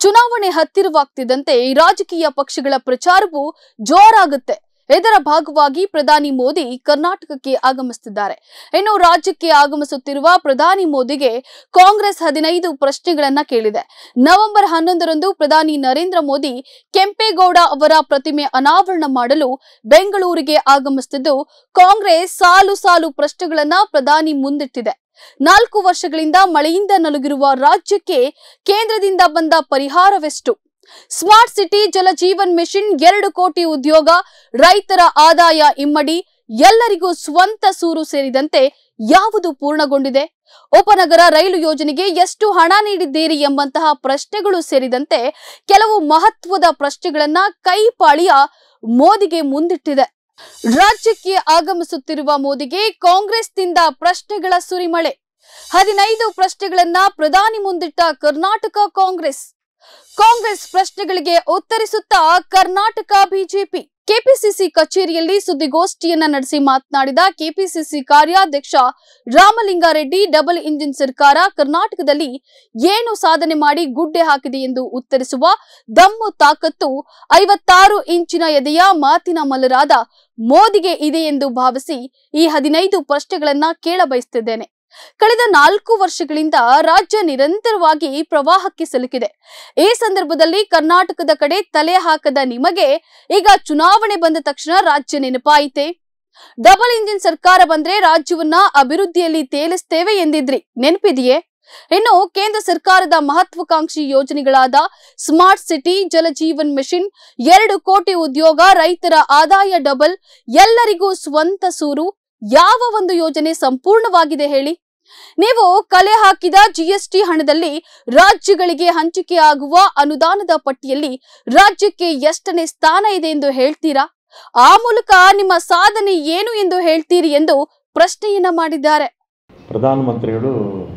ಚುನಾವಣೆ ಹತ್ತಿರವಾಗ್ತಿದ್ದಂತೆ ರಾಜಕೀಯ ಪಕ್ಷಗಳ ಪ್ರಚಾರವು ಜೋರಾಗುತ್ತೆ ಇದರ ಭಾಗವಾಗಿ ಪ್ರಧಾನಿ ಮೋದಿ ಕರ್ನಾಟಕಕ್ಕೆ ಆಗಮಿಸುತ್ತಿದ್ದಾರೆ ಇನ್ನು ರಾಜ್ಯಕ್ಕೆ ಆಗಮಿಸುತ್ತಿರುವ ಪ್ರಧಾನಿ ಮೋದಿಗೆ ಕಾಂಗ್ರೆಸ್ ಹದಿನೈದು ಪ್ರಶ್ನೆಗಳನ್ನ ಕೇಳಿದೆ ನವೆಂಬರ್ ಹನ್ನೊಂದರಂದು ಪ್ರಧಾನಿ ನರೇಂದ್ರ ಮೋದಿ ಕೆಂಪೇಗೌಡ ಅವರ ಪ್ರತಿಮೆ ಅನಾವರಣ ಮಾಡಲು ಬೆಂಗಳೂರಿಗೆ ಆಗಮಿಸುತ್ತಿದ್ದು ಕಾಂಗ್ರೆಸ್ ಸಾಲು ಸಾಲು ಪ್ರಶ್ನೆಗಳನ್ನ ಪ್ರಧಾನಿ ಮುಂದಿಟ್ಟಿದೆ ನಾಲ್ಕು ವರ್ಷಗಳಿಂದ ಮಳೆಯಿಂದ ನಲುಗಿರುವ ರಾಜ್ಯಕ್ಕೆ ಕೇಂದ್ರದಿಂದ ಬಂದ ಪರಿಹಾರವೆಷ್ಟು ಸ್ಮಾರ್ಟ್ ಸಿಟಿ ಜಲಜೀವನ್ ಮಿಷನ್ ಎರಡು ಕೋಟಿ ಉದ್ಯೋಗ ರೈತರ ಆದಾಯ ಇಮ್ಮಡಿ ಎಲ್ಲರಿಗೂ ಸ್ವಂತ ಸೂರು ಸೇರಿದಂತೆ ಯಾವುದು ಪೂರ್ಣಗೊಂಡಿದೆ ಉಪನಗರ ರೈಲು ಯೋಜನೆಗೆ ಎಷ್ಟು ಹಣ ನೀಡಿದ್ದೀರಿ ಎಂಬಂತಹ ಪ್ರಶ್ನೆಗಳು ಸೇರಿದಂತೆ ಕೆಲವು ಮಹತ್ವದ ಪ್ರಶ್ನೆಗಳನ್ನ ಕೈಪಾಳಿಯ ಮೋದಿಗೆ ಮುಂದಿಟ್ಟಿದೆ ರಾಜ್ಯಕ್ಕೆ ಆಗಮಿಸುತ್ತಿರುವ ಮೋದಿಗೆ ಕಾಂಗ್ರೆಸ್ನಿಂದ ಪ್ರಶ್ನೆಗಳ ಸುರಿಮಳೆ ಹದಿನೈದು ಪ್ರಶ್ನೆಗಳನ್ನ ಪ್ರಧಾನಿ ಮುಂದಿಟ್ಟ ಕರ್ನಾಟಕ ಕಾಂಗ್ರೆಸ್ ಕಾಂಗ್ರೆಸ್ ಪ್ರಶ್ನೆಗಳಿಗೆ ಉತ್ತರಿಸುತ್ತಾ ಕರ್ನಾಟಕ ಬಿಜೆಪಿ ಕೆಪಿಸಿಸಿ ಕಚೇರಿಯಲ್ಲಿ ಸುದ್ದಿಗೋಷ್ಠಿಯನ್ನ ನಡೆಸಿ ಮಾತನಾಡಿದ ಕೆಪಿಸಿಸಿ ಕಾರ್ಯಾಧ್ಯಕ್ಷ ರಾಮಲಿಂಗಾರೆಡ್ಡಿ ಡಬಲ್ ಇಂಜಿನ್ ಸರ್ಕಾರ ಕರ್ನಾಟಕದಲ್ಲಿ ಏನು ಸಾಧನೆ ಮಾಡಿ ಗುಡ್ಡೆ ಹಾಕಿದೆ ಎಂದು ಉತ್ತರಿಸುವ ದಮ್ಮು ತಾಕತ್ತು ಐವತ್ತಾರು ಇಂಚಿನ ಎದೆಯ ಮಾತಿನ ಮಲ್ಲರಾದ ಮೋದಿಗೆ ಇದೆ ಎಂದು ಭಾವಿಸಿ ಈ ಹದಿನೈದು ಪ್ರಶ್ನೆಗಳನ್ನ ಕೇಳಬಯಸುತ್ತಿದ್ದೇನೆ ಕಳೆದ ನಾಲ್ಕು ವರ್ಷಗಳಿಂದ ರಾಜ್ಯ ನಿರಂತರವಾಗಿ ಪ್ರವಾಹಕ್ಕೆ ಸಿಲುಕಿದೆ ಈ ಸಂದರ್ಭದಲ್ಲಿ ಕರ್ನಾಟಕದ ಕಡೆ ತಲೆ ಹಾಕದ ನಿಮಗೆ ಈಗ ಚುನಾವಣೆ ಬಂದ ತಕ್ಷಣ ರಾಜ್ಯ ನೆನಪಾಯಿತೆ ಡಬಲ್ ಇಂಜಿನ್ ಸರ್ಕಾರ ಬಂದ್ರೆ ರಾಜ್ಯವನ್ನ ಅಭಿವೃದ್ಧಿಯಲ್ಲಿ ತೇಲಿಸ್ತೇವೆ ಎಂದಿದ್ರಿ ನೆನಪಿದೆಯೇ ಇನ್ನು ಕೇಂದ್ರ ಸರ್ಕಾರದ ಮಹತ್ವಾಕಾಂಕ್ಷಿ ಯೋಜನೆಗಳಾದ ಸ್ಮಾರ್ಟ್ ಸಿಟಿ ಜಲಜೀವನ್ ಮಿಷನ್ ಎರಡು ಕೋಟಿ ಉದ್ಯೋಗ ರೈತರ ಆದಾಯ ಡಬಲ್ ಎಲ್ಲರಿಗೂ ಸ್ವಂತ ಸೂರು ಯಾವ ಒಂದು ಯೋಜನೆ ಸಂಪೂರ್ಣವಾಗಿದೆ ಹೇಳಿ ನೀವು ಕಲೆ ಹಾಕಿದ ಜಿಎಸ್ಟಿ ಹಣದಲ್ಲಿ ರಾಜ್ಯಗಳಿಗೆ ಹಂಚಿಕೆ ಆಗುವ ಅನುದಾನದ ಪಟ್ಟಿಯಲ್ಲಿ ರಾಜ್ಯಕ್ಕೆ ಎಷ್ಟನೇ ಸ್ಥಾನ ಇದೆ ಎಂದು ಹೇಳ್ತೀರಾ ಆ ಮೂಲಕ ನಿಮ್ಮ ಸಾಧನೆ ಏನು ಎಂದು ಹೇಳ್ತೀರಿ ಎಂದು ಪ್ರಶ್ನೆಯನ್ನ ಮಾಡಿದ್ದಾರೆ ಪ್ರಧಾನಮಂತ್ರಿಗಳು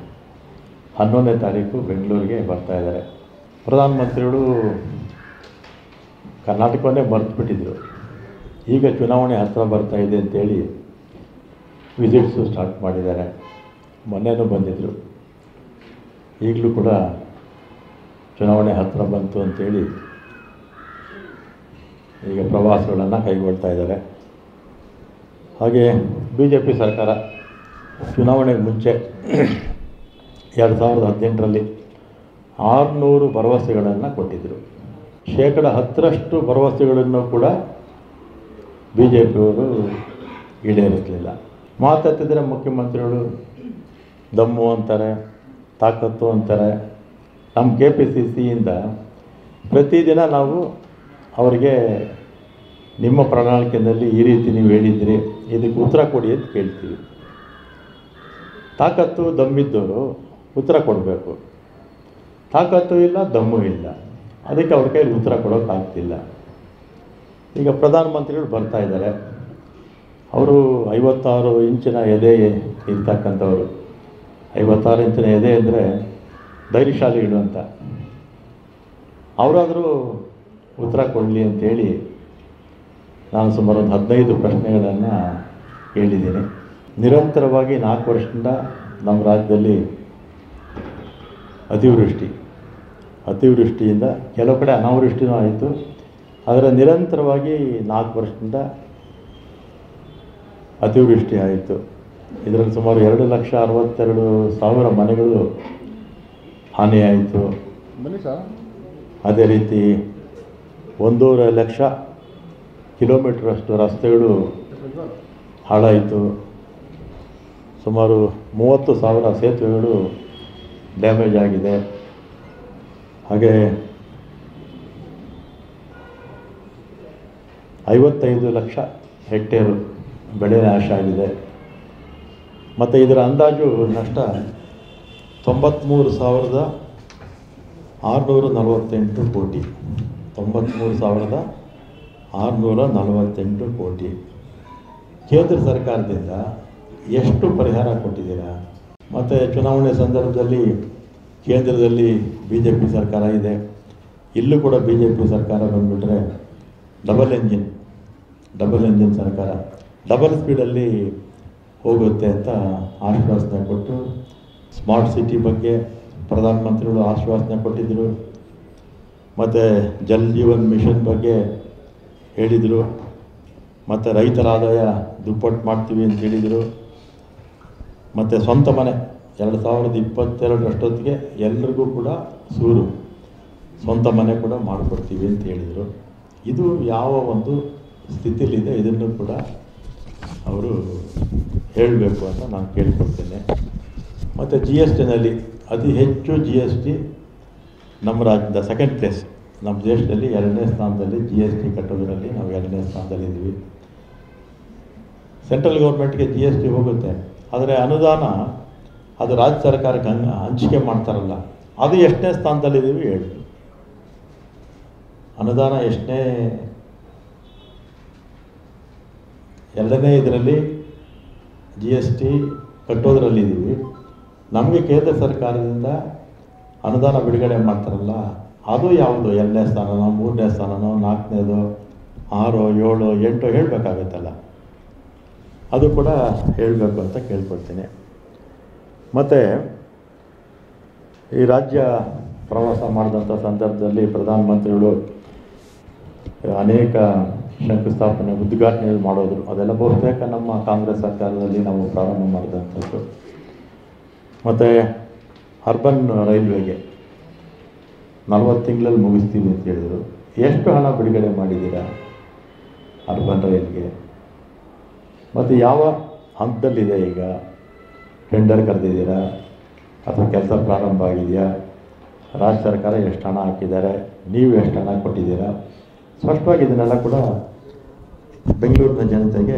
ಹನ್ನೊಂದನೇ ತಾರೀಕು ಬೆಂಗಳೂರಿಗೆ ಬರ್ತಾ ಇದ್ದಾರೆ ಪ್ರಧಾನಮಂತ್ರಿಗಳು ಕರ್ನಾಟಕವನ್ನೇ ಮರೆತುಬಿಟ್ಟಿದ್ರು ಈಗ ಚುನಾವಣೆ ಹತ್ತಿರ ಬರ್ತಾ ಇದೆ ಅಂತೇಳಿ ವಿಸಿಟ್ಸು ಸ್ಟಾರ್ಟ್ ಮಾಡಿದ್ದಾರೆ ಮೊನ್ನೆನೂ ಬಂದಿದ್ದರು ಈಗಲೂ ಕೂಡ ಚುನಾವಣೆ ಹತ್ತಿರ ಬಂತು ಅಂತೇಳಿ ಈಗ ಪ್ರವಾಸಗಳನ್ನು ಕೈಗೊಳ್ತಾ ಇದ್ದಾರೆ ಹಾಗೆ ಬಿ ಜೆ ಪಿ ಸರ್ಕಾರ ಚುನಾವಣೆಗೆ ಮುಂಚೆ ಎರಡು ಸಾವಿರದ ಹದಿನೆಂಟರಲ್ಲಿ ಆರುನೂರು ಭರವಸೆಗಳನ್ನು ಕೊಟ್ಟಿದ್ದರು ಶೇಕಡ ಹತ್ತರಷ್ಟು ಭರವಸೆಗಳನ್ನು ಕೂಡ ಬಿ ಜೆ ಪಿಯವರು ಈಡೇರಿಸಲಿಲ್ಲ ಮಾತಾಡ್ತಿದ್ರೆ ಮುಖ್ಯಮಂತ್ರಿಗಳು ದಮ್ಮು ಅಂತಾರೆ ತಾಕತ್ತು ಅಂತಾರೆ ನಮ್ಮ ಕೆ ಪಿ ಸಿ ಸಿಯಿಂದ ಪ್ರತಿದಿನ ನಾವು ಅವರಿಗೆ ನಿಮ್ಮ ಪ್ರಣಾಳಿಕೆಯಲ್ಲಿ ಈ ರೀತಿ ನೀವು ಹೇಳಿದ್ದೀರಿ ಇದಕ್ಕೆ ಉತ್ತರ ಕೊಡಿ ಅಂತ ಕೇಳ್ತೀವಿ ತಾಕತ್ತು ದಮ್ಮಿದ್ದವರು ಉತ್ತರ ಕೊಡಬೇಕು ತಾಕತ್ತು ಇಲ್ಲ ದಮ್ಮು ಇಲ್ಲ ಅದಕ್ಕೆ ಅವ್ರ ಕೈಲಿ ಉತ್ತರ ಕೊಡೋಕ್ಕಾಗ್ತಿಲ್ಲ ಈಗ ಪ್ರಧಾನಮಂತ್ರಿಗಳು ಬರ್ತಾ ಇದ್ದಾರೆ ಅವರು ಐವತ್ತಾರು ಇಂಚಿನ ಎದೆ ಇರ್ತಕ್ಕಂಥವ್ರು ಐವತ್ತಾರು ಇಂಚಿನ ಎದೆ ಅಂದರೆ ಧೈರ್ಯಶಾಲಿಗಳು ಅಂತ ಅವರಾದರೂ ಉತ್ತರ ಕೊಡಲಿ ಅಂತೇಳಿ ನಾನು ಸುಮಾರು ಒಂದು ಹದಿನೈದು ಪ್ರಶ್ನೆಗಳನ್ನು ಕೇಳಿದ್ದೀನಿ ನಿರಂತರವಾಗಿ ನಾಲ್ಕು ವರ್ಷದಿಂದ ನಮ್ಮ ರಾಜ್ಯದಲ್ಲಿ ಅತಿವೃಷ್ಟಿ ಅತಿವೃಷ್ಟಿಯಿಂದ ಕೆಲವು ಕಡೆ ಅನಾವೃಷ್ಟಿನೂ ಆಯಿತು ಆದರೆ ನಿರಂತರವಾಗಿ ನಾಲ್ಕು ವರ್ಷದಿಂದ ಅತಿವೃಷ್ಟಿ ಆಯಿತು ಇದರಲ್ಲಿ ಸುಮಾರು ಎರಡು ಲಕ್ಷ ಅರವತ್ತೆರಡು ಸಾವಿರ ಮನೆಗಳು ಹಾನಿಯಾಯಿತು ಅದೇ ರೀತಿ ಒಂದೂವರೆ ಲಕ್ಷ ಕಿಲೋಮೀಟ್ರಷ್ಟು ರಸ್ತೆಗಳು ಹಾಳಾಯಿತು ಸುಮಾರು ಮೂವತ್ತು ಸಾವಿರ ಸೇತುವೆಗಳು ಡ್ಯಾಮೇಜ್ ಆಗಿದೆ ಹಾಗೆ ಐವತ್ತೈದು ಲಕ್ಷ ಹೆಕ್ಟೇರು ಬೆಳೆ ನಾಶ ಆಗಿದೆ ಮತ್ತು ಇದರ ಅಂದಾಜು ನಷ್ಟ ತೊಂಬತ್ತ್ಮೂರು ಸಾವಿರದ ಆರುನೂರ ನಲವತ್ತೆಂಟು ಕೋಟಿ ತೊಂಬತ್ತ್ಮೂರು ಸಾವಿರದ ಆರುನೂರ ನಲವತ್ತೆಂಟು ಕೋಟಿ ಕೇಂದ್ರ ಸರ್ಕಾರದಿಂದ ಎಷ್ಟು ಪರಿಹಾರ ಕೊಟ್ಟಿದ್ದೀರಾ ಮತ್ತು ಚುನಾವಣೆ ಸಂದರ್ಭದಲ್ಲಿ ಕೇಂದ್ರದಲ್ಲಿ ಬಿ ಜೆ ಪಿ ಸರ್ಕಾರ ಇದೆ ಇಲ್ಲೂ ಕೂಡ ಬಿ ಜೆ ಪಿ ಸರ್ಕಾರ ಬಂದುಬಿಟ್ರೆ ಡಬಲ್ ಎಂಜಿನ್ ಡಬಲ್ ಎಂಜಿನ್ ಸರ್ಕಾರ ಡಬಲ್ ಸ್ಪೀಡಲ್ಲಿ ಹೋಗುತ್ತೆ ಅಂತ ಆಶ್ವಾಸನೆ ಕೊಟ್ಟು ಸ್ಮಾರ್ಟ್ ಸಿಟಿ ಬಗ್ಗೆ ಪ್ರಧಾನಮಂತ್ರಿಗಳು ಆಶ್ವಾಸನೆ ಕೊಟ್ಟಿದ್ದರು ಮತ್ತು ಜಲ್ ಜೀವನ್ ಮಿಷನ್ ಬಗ್ಗೆ ಹೇಳಿದರು ಮತ್ತು ರೈತರ ಆದಾಯ ದುಪ್ಪಟ್ಟು ಮಾಡ್ತೀವಿ ಅಂತ ಹೇಳಿದರು ಮತ್ತು ಸ್ವಂತ ಮನೆ ಎರಡು ಸಾವಿರದ ಇಪ್ಪತ್ತೆರಡರಷ್ಟೊತ್ತಿಗೆ ಎಲ್ರಿಗೂ ಕೂಡ ಸೂರು ಸ್ವಂತ ಮನೆ ಕೂಡ ಮಾಡಿಕೊಡ್ತೀವಿ ಅಂತ ಹೇಳಿದರು ಇದು ಯಾವ ಒಂದು ಸ್ಥಿತಿಲಿದೆ ಇದನ್ನು ಕೂಡ ಅವರು ಹೇಳಬೇಕು ಅಂತ ನಾನು ಕೇಳ್ಕೊಳ್ತೇನೆ ಮತ್ತು ಜಿ ಎಸ್ ಟಿನಲ್ಲಿ ಅತಿ ಹೆಚ್ಚು ಜಿ ಎಸ್ ಟಿ ನಮ್ಮ ರಾಜ್ಯದ ಸೆಕೆಂಡ್ ಪ್ಲೇಸ್ ನಮ್ಮ ದೇಶದಲ್ಲಿ ಎರಡನೇ ಸ್ಥಾನದಲ್ಲಿ ಜಿ ಎಸ್ ಟಿ ಕಟ್ಟೋದರಲ್ಲಿ ನಾವು ಎರಡನೇ ಸ್ಥಾನದಲ್ಲಿದ್ದೀವಿ ಸೆಂಟ್ರಲ್ ಗೌರ್ಮೆಂಟ್ಗೆ ಜಿ ಎಸ್ ಟಿ ಹೋಗುತ್ತೆ ಆದರೆ ಅನುದಾನ ಅದು ರಾಜ್ಯ ಸರ್ಕಾರಕ್ಕೆ ಹಂಗೆ ಹಂಚಿಕೆ ಮಾಡ್ತಾರಲ್ಲ ಅದು ಎಷ್ಟನೇ ಸ್ಥಾನದಲ್ಲಿದ್ದೀವಿ ಹೇಳಿ ಅನುದಾನ ಎಷ್ಟನೇ ಎರಡನೇ ಇದರಲ್ಲಿ ಜಿ ಎಸ್ ಟಿ ಕಟ್ಟೋದ್ರಲ್ಲಿದ್ದೀವಿ ನಮಗೆ ಕೇಂದ್ರ ಸರ್ಕಾರದಿಂದ ಅನುದಾನ ಬಿಡುಗಡೆ ಮಾಡ್ತಾರಲ್ಲ ಅದು ಯಾವುದು ಎರಡನೇ ಸ್ಥಾನನೋ ಮೂರನೇ ಸ್ಥಾನನೋ ನಾಲ್ಕನೇದು ಆರು ಏಳು ಎಂಟು ಹೇಳಬೇಕಾಗತ್ತಲ್ಲ ಅದು ಕೂಡ ಹೇಳಬೇಕು ಅಂತ ಕೇಳ್ಕೊಳ್ತೀನಿ ಮತ್ತು ಈ ರಾಜ್ಯ ಪ್ರವಾಸ ಮಾಡಿದಂಥ ಸಂದರ್ಭದಲ್ಲಿ ಪ್ರಧಾನಮಂತ್ರಿಗಳು ಅನೇಕ ಶಂಕುಸ್ಥಾಪನೆ ಉದ್ಘಾಟನೆ ಮಾಡೋದು ಅದೆಲ್ಲ ಬಹುತೇಕ ನಮ್ಮ ಕಾಂಗ್ರೆಸ್ ಸರ್ಕಾರದಲ್ಲಿ ನಾವು ಪ್ರಾರಂಭ ಮಾಡಿದಂಥದ್ದು ಮತ್ತು ಅರ್ಬನ್ ರೈಲ್ವೆಗೆ ನಲ್ವತ್ತು ತಿಂಗಳಲ್ಲಿ ಮುಗಿಸ್ತೀವಿ ಅಂತ ಹೇಳಿದರು ಎಷ್ಟು ಹಣ ಬಿಡುಗಡೆ ಮಾಡಿದ್ದೀರಾ ಅರ್ಬನ್ ರೈಲ್ಗೆ ಮತ್ತು ಯಾವ ಹಂತದಲ್ಲಿದೆ ಈಗ ಟೆಂಡರ್ ಕರೆದಿದ್ದೀರಾ ಅಥವಾ ಕೆಲಸ ಪ್ರಾರಂಭ ಆಗಿದೆಯಾ ರಾಜ್ಯ ಸರ್ಕಾರ ಎಷ್ಟು ಹಣ ಹಾಕಿದ್ದಾರೆ ನೀವು ಎಷ್ಟು ಹಣ ಕೊಟ್ಟಿದ್ದೀರಾ ಸ್ಪಷ್ಟವಾಗಿ ಇದನ್ನೆಲ್ಲ ಕೂಡ ಬೆಂಗಳೂರಿನ ಜನತೆಗೆ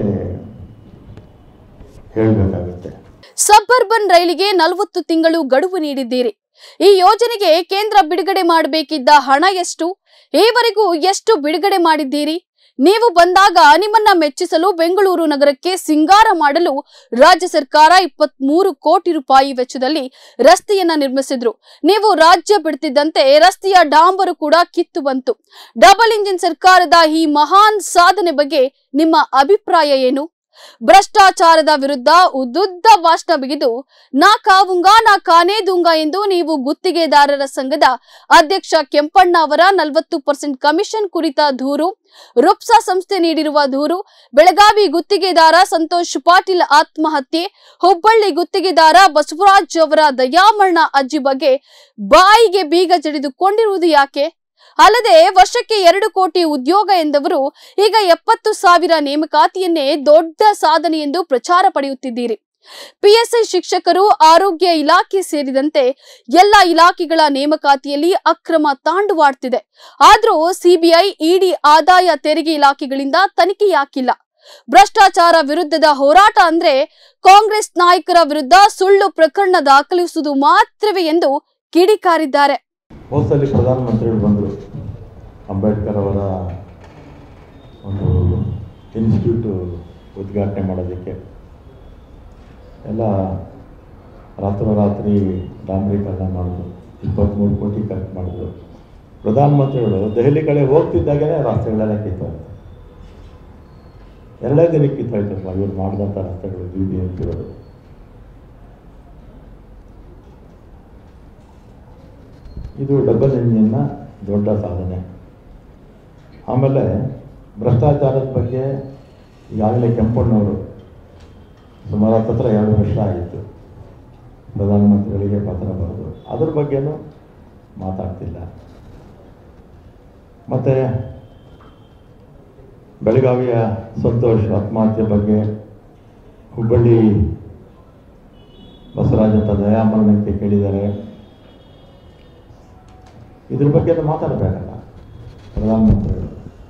ಹೇಳಬೇಕಾಗುತ್ತೆ ಸಬರ್ಬನ್ ರೈಲಿಗೆ ನಲವತ್ತು ತಿಂಗಳು ಗಡುವು ನೀಡಿದ್ದೀರಿ ಈ ಯೋಜನೆಗೆ ಕೇಂದ್ರ ಬಿಡುಗಡೆ ಮಾಡಬೇಕಿದ್ದ ಹಣ ಎಷ್ಟು ಈವರೆಗೂ ಎಷ್ಟು ಬಿಡುಗಡೆ ಮಾಡಿದ್ದೀರಿ ನೀವು ಬಂದಾಗ ನಿಮ್ಮನ್ನ ಮೆಚ್ಚಿಸಲು ಬೆಂಗಳೂರು ನಗರಕ್ಕೆ ಸಿಂಗಾರ ಮಾಡಲು ರಾಜ್ಯ ಸರ್ಕಾರ ಇಪ್ಪತ್ತ್ ಮೂರು ಕೋಟಿ ರೂಪಾಯಿ ವೆಚ್ಚದಲ್ಲಿ ರಸ್ತೆಯನ್ನ ನಿರ್ಮಿಸಿದ್ರು ನೀವು ರಾಜ್ಯ ಬಿಡ್ತಿದ್ದಂತೆ ರಸ್ತೆಯ ಡಾಂಬರು ಕೂಡ ಕಿತ್ತು ಬಂತು ಡಬಲ್ ಇಂಜಿನ್ ಸರ್ಕಾರದ ಈ ಮಹಾನ್ ಸಾಧನೆ ಬಗ್ಗೆ ನಿಮ್ಮ ಅಭಿಪ್ರಾಯ ಏನು ಭ್ರಷ್ಟಾಚಾರದ ವಿರುದ್ಧ ಉದ್ದುದ್ದ ಭಾಷಣ ಬಿಗಿದು ನಾ ಕಾವುಂಗ ನಾ ಕಾನೇ ದುಂಗ ಎಂದು ನೀವು ಗುತ್ತಿಗೆದಾರರ ಸಂಘದ ಅಧ್ಯಕ್ಷ ಕೆಂಪಣ್ಣ ಅವರ ನಲವತ್ತು ಪರ್ಸೆಂಟ್ ಕಮಿಷನ್ ಕುರಿತ ದೂರು ರುಪ್ಸಾ ಸಂಸ್ಥೆ ನೀಡಿರುವ ದೂರು ಬೆಳಗಾವಿ ಗುತ್ತಿಗೆದಾರ ಸಂತೋಷ್ ಪಾಟೀಲ್ ಆತ್ಮಹತ್ಯೆ ಹುಬ್ಬಳ್ಳಿ ಗುತ್ತಿಗೆದಾರ ಬಸವರಾಜ್ ಅವರ ದಯಾಮರಣ ಅಜ್ಜಿ ಬಗ್ಗೆ ಬಾಯಿಗೆ ಬೀಗ ಜಡಿದುಕೊಂಡಿರುವುದು ಯಾಕೆ ಅಲ್ಲದೆ ವರ್ಷಕ್ಕೆ ಎರಡು ಕೋಟಿ ಉದ್ಯೋಗ ಎಂದವರು ಈಗ ಎಪ್ಪತ್ತು ಸಾವಿರ ನೇಮಕಾತಿಯನ್ನೇ ದೊಡ್ಡ ಸಾಧನೆ ಎಂದು ಪ್ರಚಾರ ಪಡೆಯುತ್ತಿದ್ದೀರಿ ಪಿಎಸ್ಐ ಶಿಕ್ಷಕರು ಆರೋಗ್ಯ ಇಲಾಖೆ ಸೇರಿದಂತೆ ಎಲ್ಲ ಇಲಾಖೆಗಳ ನೇಮಕಾತಿಯಲ್ಲಿ ಅಕ್ರಮ ತಾಂಡುವಾಡ್ತಿದೆ ಆದ್ರೂ ಸಿಬಿಐ ಇಡಿ ಆದಾಯ ತೆರಿಗೆ ಇಲಾಖೆಗಳಿಂದ ತನಿಖೆ ಯಾಕಿಲ್ಲ ಭ್ರಷ್ಟಾಚಾರ ವಿರುದ್ಧದ ಹೋರಾಟ ಅಂದ್ರೆ ಕಾಂಗ್ರೆಸ್ ನಾಯಕರ ವಿರುದ್ಧ ಸುಳ್ಳು ಪ್ರಕರಣ ದಾಖಲಿಸುವುದು ಮಾತ್ರವೇ ಎಂದು ಕಿಡಿಕಾರಿದ್ದಾರೆ ಹೋದ್ಸಲಿ ಪ್ರಧಾನಮಂತ್ರಿಗಳು ಬಂದರು ಅಂಬೇಡ್ಕರ್ ಅವರ ಒಂದು ಇನ್ಸ್ಟಿಟ್ಯೂಟು ಉದ್ಘಾಟನೆ ಮಾಡೋದಕ್ಕೆ ಎಲ್ಲ ರಾತ್ರೋರಾತ್ರಿ ಡಾಂಬರೀಕರಣ ಮಾಡಿದ್ರು ಇಪ್ಪತ್ತ್ಮೂರು ಕೋಟಿ ಖರ್ಚು ಮಾಡಿದ್ರು ಪ್ರಧಾನಮಂತ್ರಿಗಳು ದೆಹಲಿ ಕಡೆ ಹೋಗ್ತಿದ್ದಾಗೇ ರಸ್ತೆಗಳೆಲ್ಲ ಕಿತ್ತೋಯ್ತು ಎರಡೇ ದಿನಕ್ಕೆ ಕಿತ್ತೋಯ್ತಪ್ಪ ಇವ್ರು ಮಾಡಿದಂಥ ರಸ್ತೆಗಳು ಬಿ ಬಿ ಎಂ ಪಿಗಳು ಇದು ಡಬಲ್ ಇಂಜಿನ್ನ ದೊಡ್ಡ ಸಾಧನೆ ಆಮೇಲೆ ಭ್ರಷ್ಟಾಚಾರದ ಬಗ್ಗೆ ಈಗಾಗಲೇ ಕೆಂಪಣ್ಣವರು ಸುಮಾರು ಹತ್ತತ್ರ ಎರಡು ವರ್ಷ ಆಗಿತ್ತು ಪ್ರಧಾನಮಂತ್ರಿಗಳಿಗೆ ಪತ್ರ ಬರೆದು ಅದ್ರ ಬಗ್ಗೆನೂ ಮಾತಾಡ್ತಿಲ್ಲ ಮತ್ತು ಬೆಳಗಾವಿಯ ಸಂತೋಷ್ ಆತ್ಮಹತ್ಯೆ ಬಗ್ಗೆ ಹುಬ್ಬಳ್ಳಿ ಬಸವರಾಜ್ ಅಂತ ದಯಾಮರಣಕ್ಕೆ ಕೇಳಿದ್ದಾರೆ ಇದ್ರ ಬಗ್ಗೆ ಮಾತಾಡಬೇಕಲ್ಲ ಪ್ರಧಾನಮಂತ್ರಿಗಳು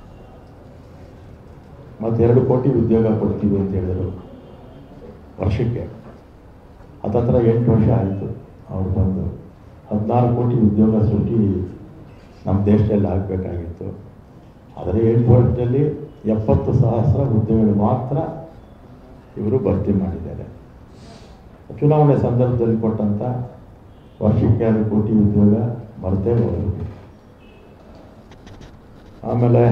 ಮತ್ತು ಎರಡು ಕೋಟಿ ಉದ್ಯೋಗ ಕೊಡ್ತೀವಿ ಅಂತ ಹೇಳಿದರು ವರ್ಷಕ್ಕೆ ಹತ್ತತ್ರ ಎಂಟು ವರ್ಷ ಆಯಿತು ಅವ್ರು ಬಂದು ಹದಿನಾರು ಕೋಟಿ ಉದ್ಯೋಗ ಸೃಷ್ಟಿ ನಮ್ಮ ದೇಶದಲ್ಲಿ ಆಗಬೇಕಾಗಿತ್ತು ಆದರೆ ಎಂಟು ವರ್ಷದಲ್ಲಿ ಎಪ್ಪತ್ತು ಸಹಸ್ರ ಹುದ್ದೆಗಳು ಮಾತ್ರ ಇವರು ಭರ್ತಿ ಮಾಡಿದ್ದಾರೆ ಚುನಾವಣೆ ಸಂದರ್ಭದಲ್ಲಿ ಕೊಟ್ಟಂಥ ವರ್ಷಕ್ಕೆ ಎರಡು ಕೋಟಿ ಉದ್ಯೋಗ ಬರ್ತೇ ಹೋಗುತ್ತೆ ಆಮೇಲೆ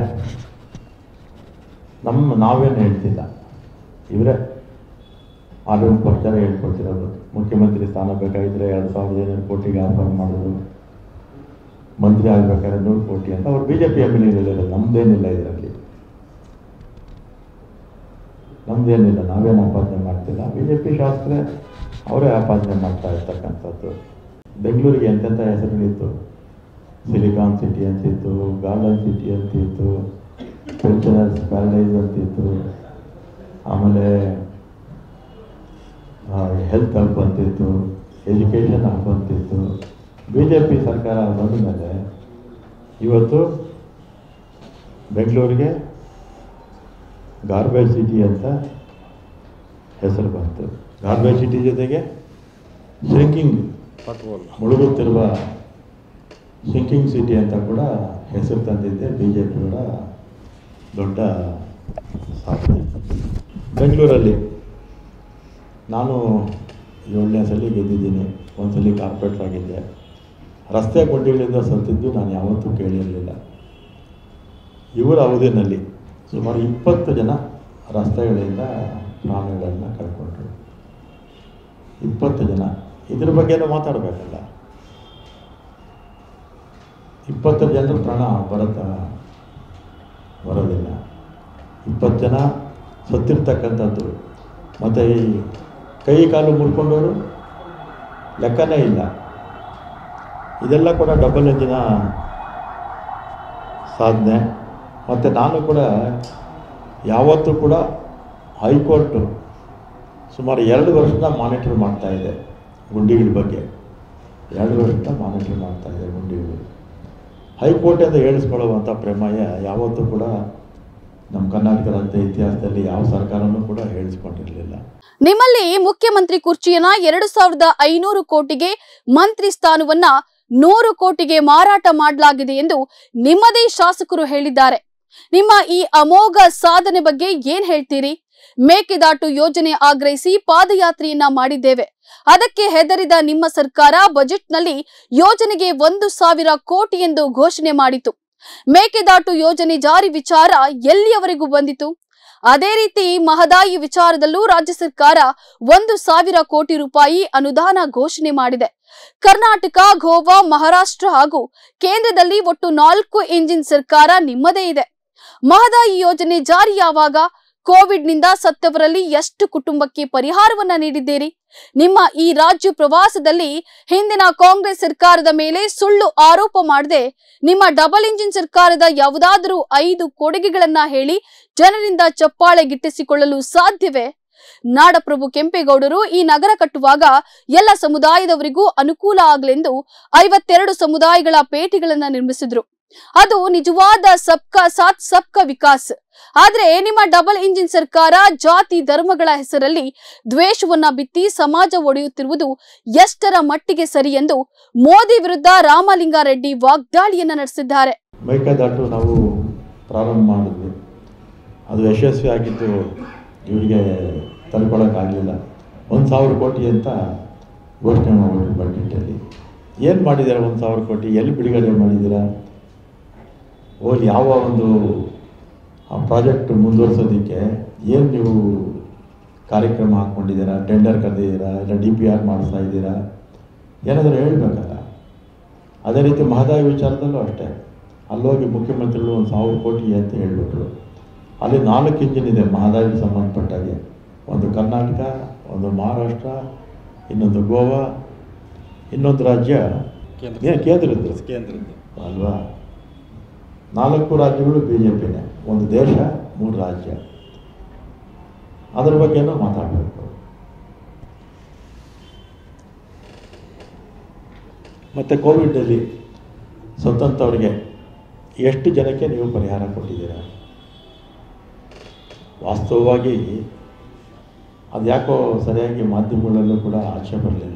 ನಮ್ಮ ನಾವೇನು ಹೇಳ್ತಿಲ್ಲ ಇವರೇ ಆಡಳಿತ ಪಕ್ಷರೇ ಹೇಳ್ಕೊಳ್ತಿರೋದು ಮುಖ್ಯಮಂತ್ರಿ ಸ್ಥಾನ ಬೇಕಾಗಿದ್ದರೆ ಎರಡು ಸಾವಿರದ ಐನೂರು ಕೋಟಿಗೆ ಆಫರ್ ಮಾಡಿದ್ರು ಮಂತ್ರಿ ಆಗಬೇಕಾದ್ರೆ ನೂರು ಕೋಟಿ ಅಂತ ಅವ್ರು B J P M L A ನಮ್ಮದೇನಿಲ್ಲ ಇದರಲ್ಲಿ ನಮ್ಮದೇನಿಲ್ಲ ನಾವೇನು ಆಪಾದನೆ ಮಾಡ್ತಿಲ್ಲ ಬಿ ಜೆ ಪಿ ಶಾಸಕರೇ ಅವರೇ ಆಪಾದನೆ ಮಾಡ್ತಾ ಇರ್ತಕ್ಕಂಥದ್ದು ಬೆಂಗಳೂರಿಗೆ ಎಂತೆಂಥ ಹೆಸರುಗಳಿತ್ತು ಸಿಲಿಕಾನ್ ಸಿಟಿ ಅಂತಿತ್ತು ಗಾರ್ಡನ್ ಸಿಟಿ ಅಂತಿತ್ತು ಪೆನ್ಷನರ್ಸ್ ಪ್ಯಾರಡೈಸ್ ಅಂತಿತ್ತು ಆಮೇಲೆ ಹೆಲ್ತ್ ಹಬ್ ಅಂತಿತ್ತು ಎಜುಕೇಷನ್ ಹಬ್ ಅಂತಿತ್ತು ಬಿ ಜೆ ಪಿ ಸರ್ಕಾರ ಬಂದ ಮೇಲೆ ಇವತ್ತು ಬೆಂಗಳೂರಿಗೆ ಗಾರ್ಬೇಜ್ ಸಿಟಿ ಅಂತ ಹೆಸರು ಬಂತು ಗಾರ್ಬೇಜ್ ಸಿಟಿ ಜೊತೆಗೆ ಶ್ರಿಂಕಿಂಗ್ ಮುಳುಗುತ್ತಿರುವ ಶಿಂಕಿಂಗ್ ಸಿಟಿ ಅಂತ ಕೂಡ ಹೆಸರು ತಂದಿದ್ದೆ ಬಿ ಜೆ ಪಿಯವರ ದೊಡ್ಡ ಸಾಧನೆ ಬೆಂಗಳೂರಲ್ಲಿ ನಾನು ಏಳನೇ ಸಲ ಗೆದ್ದಿದ್ದೀನಿ ಒಂದು ಸಲ ಕಾರ್ಪೊರೇಟರ್ ಆಗಿದ್ದೆ ರಸ್ತೆ ಗುಂಡಿಗಳಿಂದ ಸತ್ತಿದ್ದು ನಾನು ಯಾವತ್ತೂ ಕೇಳಿರಲಿಲ್ಲ ಇವರ ಅವಧಿನಲ್ಲಿ ಸುಮಾರು ಇಪ್ಪತ್ತು ಜನ ರಸ್ತೆಗಳಿಂದ ಪ್ರಾಣಗಳನ್ನ ಕಳ್ಕೊಂಡ್ರು ಇಪ್ಪತ್ತು ಜನ ಇದ್ರ ಬಗ್ಗೆನೂ ಮಾತಾಡಬೇಕಲ್ಲ ಇಪ್ಪತ್ತು ಜನರ ಪ್ರಾಣ ಬರುತ್ತಾ ಬರೋದಿಲ್ಲ ಇಪ್ಪತ್ತು ಜನ ಸತ್ತಿರ್ತಕ್ಕಂಥದ್ದು ಮತ್ತು ಈ ಕೈ ಕಾಲು ಮುರ್ಕೊಂಡವರು ಲೆಕ್ಕನೇ ಇಲ್ಲ ಇದೆಲ್ಲ ಕೂಡ ಡಬಲ್ ಎಂಜಿನ ಸಾಧನೆ ಮತ್ತು ನಾನು ಕೂಡ ಯಾವತ್ತೂ ಕೂಡ ಹೈಕೋರ್ಟು ಸುಮಾರು ಎರಡು ವರ್ಷದಿಂದ ಮಾನಿಟರ್ ಮಾಡ್ತಾಯಿದ್ದೆ ಗುಂಡಿಗಳ ಬಗ್ಗೆ ಎರಡು ವರ್ಷದಿಂದ ಮಾನಿಟರ್ ಮಾಡ್ತಾಯಿದ್ದೆ ಗುಂಡಿಗಳು ಹೈಕೋರ್ಟಿಂದ ಹೇಳಿಸ್ಕೊಳ್ಳುವಂಥ ಪ್ರಮೇಯ ಯಾವತ್ತೂ ಕೂಡ ನಮ್ಮ ಕರ್ನಾಟಕ ರಾಜ್ಯದ ಇತಿಹಾಸದಲ್ಲಿ ಯಾವ ಸರ್ಕಾರನೂ ಕೂಡ ಹೇಳಿಸ್ಕೊಂಡಿರಲಿಲ್ಲ ನಿಮ್ಮಲ್ಲಿ ಮುಖ್ಯಮಂತ್ರಿ ಕುರ್ಚಿಯನ್ನ ಎರಡು ಸಾವಿರದ ಐನೂರು ಕೋಟಿಗೆ ಮಂತ್ರಿ ಸ್ಥಾನವನ್ನ ನೂರು ಕೋಟಿಗೆ ಮಾರಾಟ ಮಾಡಲಾಗಿದೆ ಎಂದು ನಿಮ್ಮದೇ ಶಾಸಕರು ಹೇಳಿದ್ದಾರೆ ನಿಮ್ಮ ಈ ಅಮೋಘ ಸಾಧನೆ ಬಗ್ಗೆ ಏನ್ ಹೇಳ್ತೀರಿ ಮೇಕೆದಾಟು ಯೋಜನೆ ಆಗ್ರಹಿಸಿ ಪಾದಯಾತ್ರೆಯನ್ನ ಮಾಡಿದ್ದೇವೆ ಅದಕ್ಕೆ ಹೆದರಿದ ನಿಮ್ಮ ಸರ್ಕಾರ ಬಜೆಟ್ನಲ್ಲಿ ಯೋಜನೆಗೆ ಒಂದು ಸಾವಿರ ಕೋಟಿ ಎಂದು ಘೋಷಣೆ ಮಾಡಿತು ಮೇಕೆದಾಟು ಯೋಜನೆ ಜಾರಿ ವಿಚಾರ ಎಲ್ಲಿಯವರೆಗೂ ಬಂದಿತು ಅದೇ ರೀತಿ ಮಹದಾಯಿ ವಿಚಾರದಲ್ಲೂ ರಾಜ್ಯ ಸರ್ಕಾರ ಒಂದು ಸಾವಿರ ಕೋಟಿ ರೂಪಾಯಿ ಅನುದಾನ ಘೋಷಣೆ ಮಾಡಿದೆ ಕರ್ನಾಟಕ ಗೋವಾ ಮಹಾರಾಷ್ಟ್ರ ಹಾಗೂ ಕೇಂದ್ರದಲ್ಲಿ ಒಟ್ಟು ನಾಲ್ಕು ಇಂಜಿನ್ ಸರ್ಕಾರ ನಿಮ್ಮದೇ ಇದೆ ಮಹದಾಯಿ ಯೋಜನೆ ಜಾರಿ ಯಾವಾಗ ಕೋವಿಡ್ ನಿಂದ ಸತ್ತವರಲ್ಲಿ ಎಷ್ಟು ಕುಟುಂಬಕ್ಕೆ ಪರಿಹಾರವನ್ನ ನೀಡಿದ್ದೀರಿ ನಿಮ್ಮ ಈ ರಾಜ್ಯ ಪ್ರವಾಸದಲ್ಲಿ ಹಿಂದಿನ ಕಾಂಗ್ರೆಸ್ ಸರ್ಕಾರದ ಮೇಲೆ ಸುಳ್ಳು ಆರೋಪ ಮಾಡದೆ ನಿಮ್ಮ ಡಬಲ್ ಇಂಜಿನ್ ಸರ್ಕಾರದ ಯಾವುದಾದರೂ ಐದು ಕೊಡುಗೆಗಳನ್ನ ಹೇಳಿ ಜನರಿಂದ ಚಪ್ಪಾಳೆ ಗಿಟ್ಟಿಸಿಕೊಳ್ಳಲು ಸಾಧ್ಯವೇ ನಾಡಪ್ರಭು ಕೆಂಪೇಗೌಡರು ಈ ನಗರ ಕಟ್ಟುವಾಗ ಎಲ್ಲ ಸಮುದಾಯದವರಿಗೂ ಅನುಕೂಲ ಆಗಲೆಂದು ಐವತ್ತೆರಡು ಸಮುದಾಯಗಳ ಪೇಟೆಗಳನ್ನ ನಿರ್ಮಿಸಿದ್ರು ಅದು ನಿಜವಾದ ಸಬ್ಕಾ ಸಾಥ್ ಸಬ್ಕಾ ವಿಕಾಸ್ ಆದ್ರೆ ನಿಮ್ಮ ಡಬಲ್ ಇಂಜಿನ್ ಸರ್ಕಾರ ಜಾತಿ ಧರ್ಮಗಳ ಹೆಸರಲ್ಲಿ ದ್ವೇಷವನ್ನ ಬಿತ್ತಿ ಸಮಾಜ ಒಡೆಯುತ್ತಿರುವುದು ಎಷ್ಟರ ಮಟ್ಟಿಗೆ ಸರಿ ಎಂದು ಮೋದಿ ವಿರುದ್ಧ ರಾಮಲಿಂಗಾರೆಡ್ಡಿ ವಾಗ್ದಾಳಿಯನ್ನ ನಡೆಸಿದ್ದಾರೆ ಮೇಕೆದಾಟು ನಾವು ಪ್ರಾರಂಭ ಮಾಡಿದ್ವಿ ಅದು ಯಶಸ್ವಿ ಆಗಿದ್ದು ಇವರಿಗೆ ತಡ್ಕೊಳಕ್ಕಾಗಲಿಲ್ಲ ಒಂದು ಸಾವಿರ ಕೋಟಿ ಅಂತ ಘೋಷಣೆ ಮಾಡಿಬಿಟ್ಟು ಬಜೆಟಲ್ಲಿ ಏನು ಮಾಡಿದ್ದೀರಾ ಒಂದು ಸಾವಿರ ಕೋಟಿ ಎಲ್ಲಿ ಬಿಡುಗಡೆ ಮಾಡಿದ್ದೀರಾ ಓ ಯಾವ ಒಂದು ಆ ಪ್ರಾಜೆಕ್ಟ್ ಮುಂದುವರ್ಸೋದಕ್ಕೆ ಏನು ನೀವು ಕಾರ್ಯಕ್ರಮ ಹಾಕ್ಕೊಂಡಿದ್ದೀರಾ ಟೆಂಡರ್ ಕರೆದಿದ್ದೀರಾ ಇಲ್ಲ ಡಿ ಪಿ ಆರ್ ಮಾಡಿಸ್ತಾ ಇದ್ದೀರಾ ಏನಾದರೂ ಹೇಳಬೇಕಲ್ಲ ಅದೇ ರೀತಿ ಮಹದಾಯಿ ವಿಚಾರದಲ್ಲೂ ಅಷ್ಟೇ ಅಲ್ಲೋಗಿ ಮುಖ್ಯಮಂತ್ರಿಗಳು ಒಂದು ಸಾವಿರ ಕೋಟಿ ಅಂತ ಹೇಳಿಬಿಟ್ರು ಅಲ್ಲಿ ನಾಲ್ಕು ಇಂಜಿನ್ ಇದೆ ಮಹದಾಯಿಗೆ ಸಂಬಂಧಪಟ್ಟಾಗೆ ಒಂದು ಕರ್ನಾಟಕ ಒಂದು ಮಹಾರಾಷ್ಟ್ರ ಇನ್ನೊಂದು ಗೋವಾ ಇನ್ನೊಂದು ರಾಜ್ಯ ಕೇಂದ್ರ ಏನು ಕೇಂದ್ರದ್ದು ಕೇಂದ್ರದ್ದು ಅಲ್ವಾ ನಾಲ್ಕು ರಾಜ್ಯಗಳು ಬಿ ಜೆ ಪಿನೇ ಒಂದು ದೇಶ ಮೂರು ರಾಜ್ಯ ಅದ್ರ ಬಗ್ಗೆನೂ ಮಾತಾಡಬೇಕು ಮತ್ತು ಕೋವಿಡಲ್ಲಿ ಸತ್ತಂಥವ್ರಿಗೆ ಎಷ್ಟು ಜನಕ್ಕೆ ನೀವು ಪರಿಹಾರ ಕೊಟ್ಟಿದ್ದೀರಾ ವಾಸ್ತವವಾಗಿ ಅದು ಯಾಕೋ ಸರಿಯಾಗಿ ಮಾಧ್ಯಮಗಳಲ್ಲೂ ಕೂಡ ಆಚೆ ಬರಲಿಲ್ಲ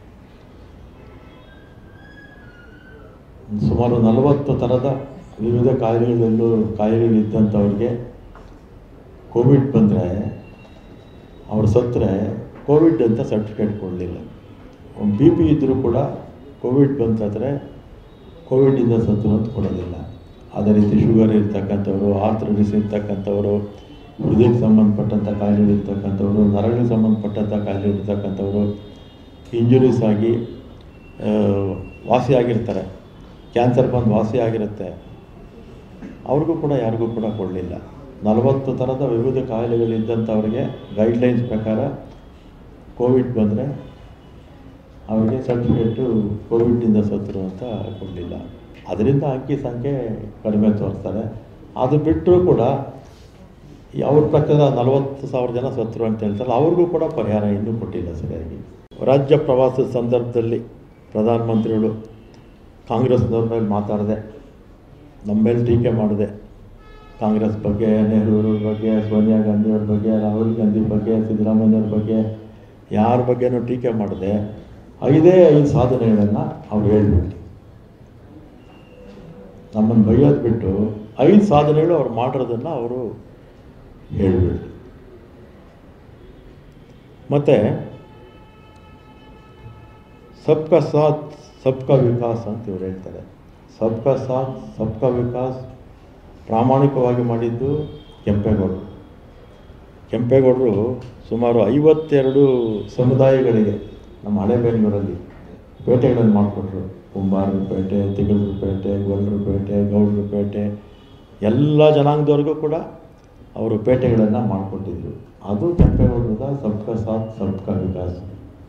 ಸುಮಾರು ನಲವತ್ತು ಥರದ ವಿವಿಧ ಕಾಯಿಲೆಗಳಲ್ಲೂ ಕಾಯಿಲೆಗಳಿದ್ದಂಥವ್ರಿಗೆ ಕೋವಿಡ್ ಬಂದರೆ ಅವ್ರು ಸತ್ತರೆ ಕೋವಿಡ್ ಅಂತ ಸರ್ಟಿಫಿಕೇಟ್ ಕೊಡಲಿಲ್ಲ ಬಿ ಪಿ ಇದ್ದರೂ ಕೂಡ ಕೋವಿಡ್ ಬಂತಾದರೆ ಕೋವಿಡಿಂದ ಸತ್ತು ಅಂತ ಕೊಡೋದಿಲ್ಲ ಅದೇ ರೀತಿ ಶುಗರ್ ಇರ್ತಕ್ಕಂಥವ್ರು ಆರ್ಥ್ರೈಟಿಸ್ ಇರ್ತಕ್ಕಂಥವ್ರು ಹೃದಯಕ್ಕೆ ಸಂಬಂಧಪಟ್ಟಂಥ ಕಾಯಿಲೆ ಇರ್ತಕ್ಕಂಥವ್ರು ನರಗಳಿಗೆ ಸಂಬಂಧಪಟ್ಟಂಥ ಕಾಯಿಲೆ ಇರ್ತಕ್ಕಂಥವ್ರು ಇಂಜುರೀಸ್ ಆಗಿ ಆ, ವಾಸಿಯಾಗಿರ್ತಾರೆ ಕ್ಯಾನ್ಸರ್ ಬಂದು ವಾಸಿ ಆಗಿರುತ್ತೆ ಅವ್ರಿಗೂ ಕೂಡ ಯಾರಿಗೂ ಕೂಡ ಕೊಡಲಿಲ್ಲ ನಲವತ್ತು ಥರದ ವಿವಿಧ ಕಾಯಿಲೆಗಳಿದ್ದಂಥವ್ರಿಗೆ ಗೈಡ್ಲೈನ್ಸ್ ಪ್ರಕಾರ ಕೋವಿಡ್ ಬಂದರೆ ಅವರಿಗೆ ಸರ್ಟಿಫಿಕೇಟು ಕೋವಿಡ್ನಿಂದ ಸತ್ತರು ಅಂತ ಕೊಡಲಿಲ್ಲ ಅದರಿಂದ ಅಂಕಿ ಸಂಖ್ಯೆ ಕಡಿಮೆ ತೋರಿಸ್ತಾರೆ ಅದು ಬಿಟ್ಟರೂ ಕೂಡ ಈ ಅವ್ರ ಪ್ರಕಾರ ನಲವತ್ತು ಸಾವಿರ ಜನ ಸತ್ತರು ಅಂತ ಹೇಳ್ತಾರೆ ಅವ್ರಿಗೂ ಕೂಡ ಪರಿಹಾರ ಇನ್ನೂ ಕೊಟ್ಟಿಲ್ಲ ಸರಿಯಾಗಿ ರಾಜ್ಯ ಪ್ರವಾಸದ ಸಂದರ್ಭದಲ್ಲಿ ಪ್ರಧಾನಮಂತ್ರಿಗಳು ಕಾಂಗ್ರೆಸ್ನವ್ರ ಮೇಲೆ ಮಾತಾಡಿದೆ ನಮ್ಮ ಮೇಲೆ ಟೀಕೆ ಮಾಡಿದೆ ಕಾಂಗ್ರೆಸ್ ಬಗ್ಗೆ ನೆಹರು ಬಗ್ಗೆ ಸೋನಿಯಾ ಗಾಂಧಿಯವ್ರ ಬಗ್ಗೆ ರಾಹುಲ್ ಗಾಂಧಿ ಬಗ್ಗೆ ಸಿದ್ದರಾಮಯ್ಯವ್ರ ಬಗ್ಗೆ ಯಾರ ಬಗ್ಗೆನೂ ಟೀಕೆ ಮಾಡಿದೆ ಐದೇ ಐದು ಸಾಧನೆಗಳನ್ನು ಅವ್ರು ಹೇಳ್ಬಿಟ್ಟು ನಮ್ಮನ್ನು ಬೈಯೋದು ಬಿಟ್ಟು ಐದು ಸಾಧನೆಗಳು ಅವ್ರು ಮಾಡಿರೋದನ್ನು ಅವರು ಹೇಳ್ಬಿಟ್ಟು ಮತ್ತು ಸಬ್ಕಾ ಸಾಥ್ ಸಬ್ಕಾ ವಿಕಾಸ್ ಅಂತ ಇವ್ರು ಹೇಳ್ತಾರೆ ಸಬ್ಕಾ ಸಾಥ್ ಸಬ್ಕಾ ವಿಕಾಸ್ ಪ್ರಾಮಾಣಿಕವಾಗಿ ಮಾಡಿದ್ದು ಕೆಂಪೇಗೌಡರು ಕೆಂಪೇಗೌಡರು ಸುಮಾರು ಐವತ್ತೆರಡು ಸಮುದಾಯಗಳಿಗೆ ನಮ್ಮ ಹಳೆ ಬೆಂಗಳೂರಲ್ಲಿ ಪೇಟೆಗಳನ್ನು ಮಾಡಿಕೊಟ್ರು ಕುಂಬಾರರ ಪೇಟೆ ತಿಗಳರ ಪೇಟೆ ಗೊಲ್ಲರ ಪೇಟೆ ಗೌಡರ ಪೇಟೆ ಎಲ್ಲ ಜನಾಂಗದವ್ರಿಗೂ ಕೂಡ ಅವರು ಪೇಟೆಗಳನ್ನು ಮಾಡಿಕೊಟ್ಟಿದ್ರು ಅದು ಕೆಂಪೇಗೌಡರದ ಸಬ್ಕಾ ಸಾಥ್ ಸಬ್ಕಾ ವಿಕಾಸ್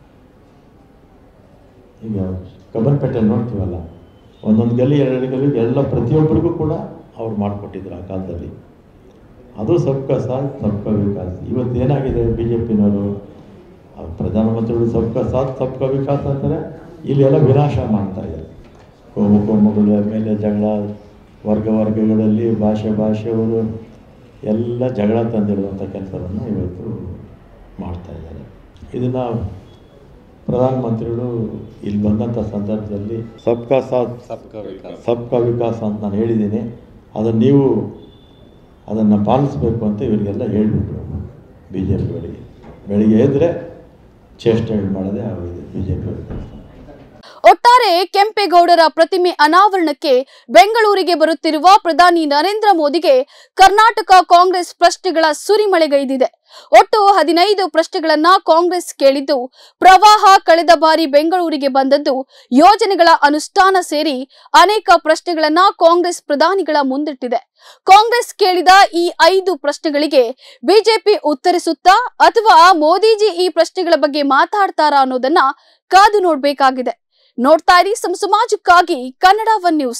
ಈಗ ಕಬ್ಬನ್ಪೇಟೆ ನೋಡ್ತೀವಲ್ಲ ಒಂದೊಂದು ಗಲ್ಲಿ ಎರಡು ಗಲ್ಲಿ ಎಲ್ಲ ಪ್ರತಿಯೊಬ್ಬರಿಗೂ ಕೂಡ ಅವ್ರು ಮಾಡಿಕೊಟ್ಟಿದ್ರು ಆ ಕಾಲದಲ್ಲಿ ಅದು ಸಬ್ಕಾ ಸಾಥ್ ಸಬ್ಕಾ ವಿಕಾಸ್ ಇವತ್ತು ಏನಾಗಿದೆ ಬಿ ಜೆ ಪಿನವರು ಪ್ರಧಾನಮಂತ್ರಿಗಳು ಸಬ್ಕಾ ಸಾಥ್ ಸಬ್ಕಾ ವಿಕಾಸ್ ಅಂತಾರೆ ಇಲ್ಲೆಲ್ಲ ವಿನಾಶ ಮಾಡ್ತಾ ಇದ್ದಾರೆ ಕೋಮು ಕೋಮುಗಳ ಮೇಲೆ ಜಗಳ ವರ್ಗ ವರ್ಗಗಳಲ್ಲಿ ಭಾಷೆ ಭಾಷೆಯವರು ಎಲ್ಲ ಜಗಳ ತಂದಿಡುವಂಥ ಕೆಲಸವನ್ನು ಇವತ್ತು ಮಾಡ್ತಾ ಇದ್ದಾರೆ ಇದನ್ನು ಪ್ರಧಾನಮಂತ್ರಿಗಳು ಇಲ್ಲಿ ಬಂದಂಥ ಸಂದರ್ಭದಲ್ಲಿ ಸಬ್ಕಾ ಸಾಥ್ सबका विकास ಸಬ್ಕಾ ವಿಕಾಸ್ ಅಂತ ನಾನು ಹೇಳಿದ್ದೀನಿ ಅದನ್ನು ನೀವು ಅದನ್ನು ಪಾಲಿಸಬೇಕು ಅಂತ ಇವರಿಗೆಲ್ಲ ಹೇಳ್ಬಿಟ್ರು ಬಿ ಜೆ ಪಿಯವರಿಗೆ ಬೆಳಿಗ್ಗೆ ಎದ್ದರೆ ಚೇಷ್ಟೆಗಳು ಮಾಡದೆ ಆಗಿದೆ ಬಿ ಜೆ ಪಿಯವರಿಗೆ ಒಟ್ಟಾರೆ ಕೆಂಪೇಗೌಡರ ಪ್ರತಿಮೆ ಅನಾವರಣಕ್ಕೆ ಬೆಂಗಳೂರಿಗೆ ಬರುತ್ತಿರುವ ಪ್ರಧಾನಿ ನರೇಂದ್ರ ಮೋದಿಗೆ ಕರ್ನಾಟಕ ಕಾಂಗ್ರೆಸ್ ಪ್ರಶ್ನೆಗಳ ಸುರಿಮಳೆಗೈದಿದೆ ಒಟ್ಟು ಹದಿನೈದು ಪ್ರಶ್ನೆಗಳನ್ನ ಕಾಂಗ್ರೆಸ್ ಕೇಳಿದ್ದು ಪ್ರವಾಹ ಕಳೆದ ಬಾರಿ ಬೆಂಗಳೂರಿಗೆ ಬಂದದ್ದು ಯೋಜನೆಗಳ ಅನುಷ್ಠಾನ ಸೇರಿ ಅನೇಕ ಪ್ರಶ್ನೆಗಳನ್ನ ಕಾಂಗ್ರೆಸ್ ಪ್ರಧಾನಿಗಳ ಮುಂದಿಟ್ಟಿದೆ ಕಾಂಗ್ರೆಸ್ ಕೇಳಿದ ಈ ಐದು ಪ್ರಶ್ನೆಗಳಿಗೆ ಬಿಜೆಪಿ ಉತ್ತರಿಸುತ್ತಾ ಅಥವಾ ಮೋದಿಜಿ ಈ ಪ್ರಶ್ನೆಗಳ ಬಗ್ಗೆ ಮಾತಾಡ್ತಾರಾ ಅನ್ನೋದನ್ನ ಕಾದು ನೋಡ್ಬೇಕಾಗಿದೆ ನೋಡ್ತಾ ಇರಿ ಸಮ ಸಮಾಜಕ್ಕಾಗಿ ಕನ್ನಡ ಒನ್ ನ್ಯೂಸ್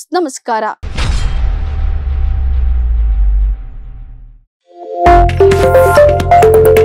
ನಮಸ್ಕಾರ